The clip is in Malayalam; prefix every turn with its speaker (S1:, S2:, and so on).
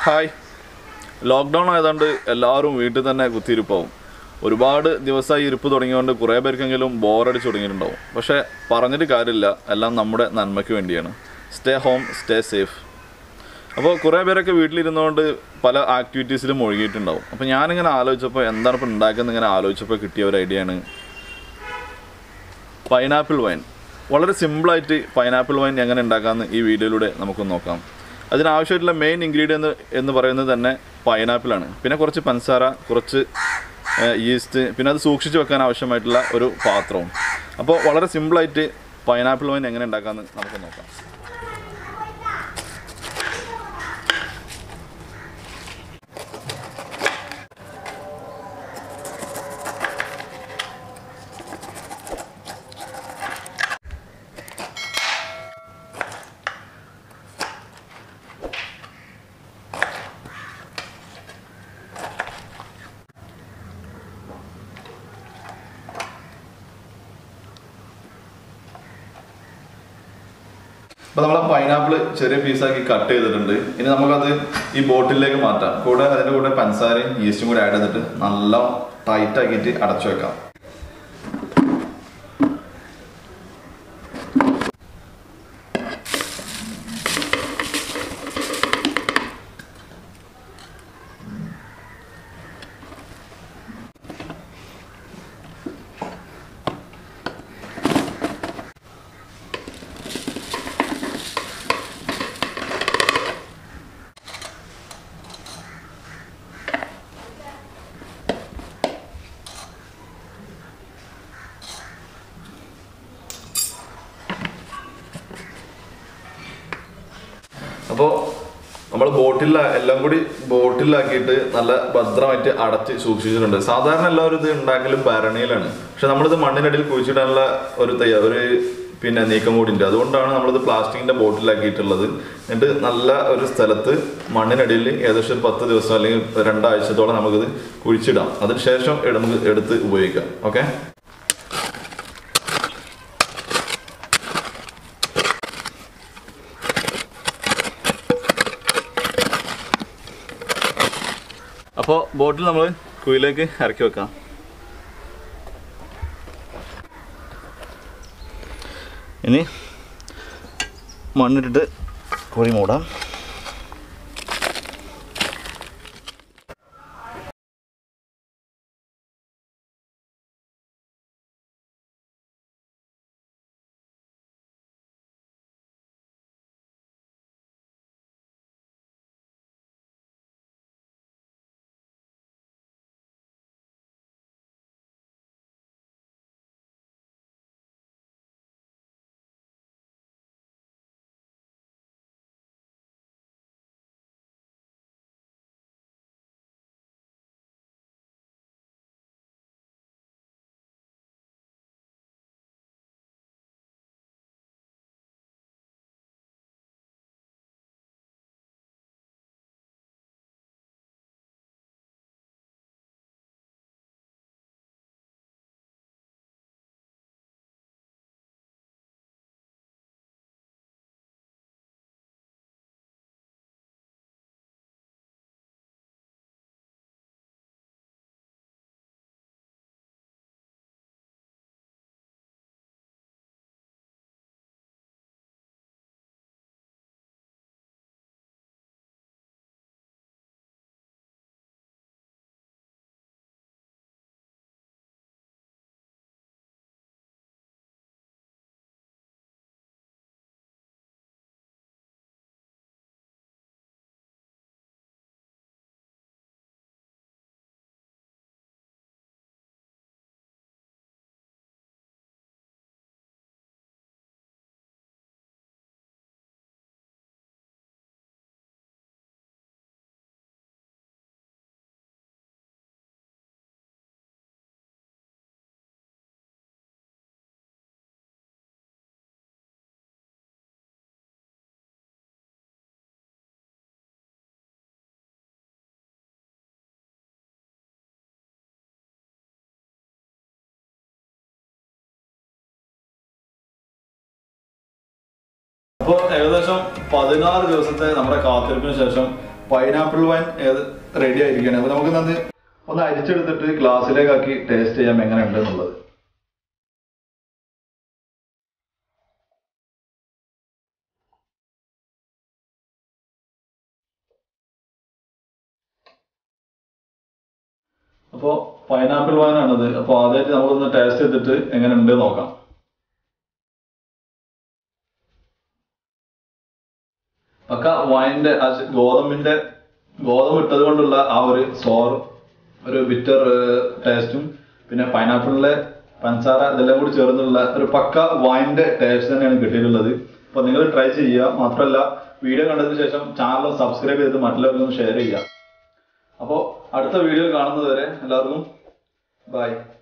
S1: ഹായ് ലോക്ക്ഡൗൺ ആയതുകൊണ്ട് എല്ലാവരും വീട്ടിൽ തന്നെ കുത്തിയിരിപ്പാവും ഒരുപാട് ദിവസമായി ഇരിപ്പ് തുടങ്ങിയതുകൊണ്ട് കുറേ പേർക്കെങ്കിലും ബോറടിച്ച് തുടങ്ങിയിട്ടുണ്ടാവും പക്ഷേ പറഞ്ഞിട്ട് കാര്യമില്ല എല്ലാം നമ്മുടെ നന്മയ്ക്ക് വേണ്ടിയാണ് സ്റ്റേ ഹോം സ്റ്റേ സേഫ് അപ്പോൾ കുറേ പേരൊക്കെ വീട്ടിലിരുന്നുകൊണ്ട് പല ആക്ടിവിറ്റീസിലും മുഴുകിയിട്ടുണ്ടാവും അപ്പോൾ ഞാനിങ്ങനെ ആലോചിച്ചപ്പോൾ എന്താണ് ഇപ്പോൾ ഉണ്ടാക്കുന്നത് ഇങ്ങനെ ആലോചിച്ചപ്പോൾ കിട്ടിയ ഒരു ഐഡിയ ആണ് പൈനാപ്പിൾ വൈൻ വളരെ സിമ്പിളായിട്ട് പൈനാപ്പിൾ വൈൻ എങ്ങനെ ഉണ്ടാക്കാമെന്ന് ഈ വീഡിയോയിലൂടെ നമുക്ക് നോക്കാം അതിനാവശ്യമായിട്ടുള്ള മെയിൻ ഇൻഗ്രീഡിയൻറ്റ് എന്ന് പറയുന്നത് തന്നെ പൈനാപ്പിളാണ് പിന്നെ കുറച്ച് പഞ്ചസാര കുറച്ച് ഈസ്റ്റ് പിന്നെ അത് സൂക്ഷിച്ച് വെക്കാൻ ആവശ്യമായിട്ടുള്ള ഒരു പാത്രവും അപ്പോൾ വളരെ സിമ്പിളായിട്ട് പൈനാപ്പിൾ വൈൻ എങ്ങനെ ഉണ്ടാക്കാമെന്ന് നമുക്ക് നോക്കാം അപ്പോൾ നമ്മൾ പൈനാപ്പിൾ ചെറിയ പീസാക്കി കട്ട് ചെയ്തിട്ടുണ്ട് ഇനി നമുക്കത് ഈ ബോട്ടിലേക്ക് മാറ്റാം കൂടെ അതിൻ്റെ കൂടെ പഞ്ചസാരയും ഈസ്റ്റും കൂടെ ആഡ് ചെയ്തിട്ട് നല്ല ടൈറ്റ് ആക്കിയിട്ട് അടച്ചു വെക്കാം അപ്പോൾ നമ്മൾ ബോട്ടിൽ എല്ലാം കൂടി ബോട്ടിലാക്കിയിട്ട് നല്ല ഭദ്രമായിട്ട് അടച്ച് സൂക്ഷിച്ചിട്ടുണ്ട് സാധാരണ എല്ലാവരും ഇത് ഉണ്ടാക്കലും ഭരണിയിലാണ് പക്ഷെ നമ്മളിത് മണ്ണിനടിയിൽ കുഴിച്ചിടാനുള്ള ഒരു തയ്യാ ഒരു പിന്നെ നീക്കം കൂടി ഉണ്ട് അതുകൊണ്ടാണ് നമ്മളിത് പ്ലാസ്റ്റിക്കിന്റെ ബോട്ടിലാക്കിയിട്ടുള്ളത് എന്നിട്ട് നല്ല ഒരു സ്ഥലത്ത് മണ്ണിനടിയിൽ ഏകദേശം ഒരു പത്ത് ദിവസം അല്ലെങ്കിൽ രണ്ടാഴ്ചത്തോളം നമുക്കിത് കുഴിച്ചിടാം അതിനുശേഷം നമുക്ക് എടുത്ത് ഉപയോഗിക്കാം ഓക്കെ അപ്പോൾ ബോട്ടിൽ നമ്മൾ കുയിലേക്ക് ഇറക്കി വെക്കാം ഇനി മണ്ണിട്ടിട്ട് കുഴി മൂടാം അപ്പോൾ ഏകദേശം പതിനാറ് ദിവസത്തെ നമ്മുടെ കാത്തിരിപ്പിന് ശേഷം പൈനാപ്പിൾ വൈൻ ഏത് റെഡി ആയിരിക്കുകയാണ് അപ്പൊ നമുക്ക് അത് ഒന്ന് അരിച്ചെടുത്തിട്ട് ഗ്ലാസ്സിലേക്കാക്കി ടേസ്റ്റ് ചെയ്യാം എങ്ങനെ ഉണ്ട് എന്നുള്ളത് അപ്പോൾ പൈനാപ്പിൾ വൈനാണത് അപ്പോൾ ആദ്യമായിട്ട് നമുക്കൊന്ന് ടേസ്റ്റ് ചെയ്തിട്ട് എങ്ങനെ ഉണ്ട് നോക്കാം ഒക്കെ വൈൻ്റെ ആ ശ- ഗോതമ്പിന്റെ ഗോതമ്പ് ഇട്ടത് കൊണ്ടുള്ള ആ ഒരു സോർ ഒരു ബിറ്റർ ടേസ്റ്റും പിന്നെ പൈനാപ്പിളിലെ പഞ്ചസാര ഇതെല്ലാം കൂടി ചേർന്നുള്ള ഒരു പക്ക വൈൻ്റെ ടേസ്റ്റ് തന്നെയാണ് കിട്ടിയിട്ടുള്ളത് അപ്പോൾ നിങ്ങൾ ട്രൈ ചെയ്യുക മാത്രമല്ല വീഡിയോ കണ്ടതിന് ശേഷം ചാനൽ സബ്സ്ക്രൈബ് ചെയ്ത് മറ്റുള്ളവർക്കും ഷെയർ ചെയ്യുക അപ്പോൾ അടുത്ത വീഡിയോ കാണുന്നത് വരെ എല്ലാവർക്കും ബൈ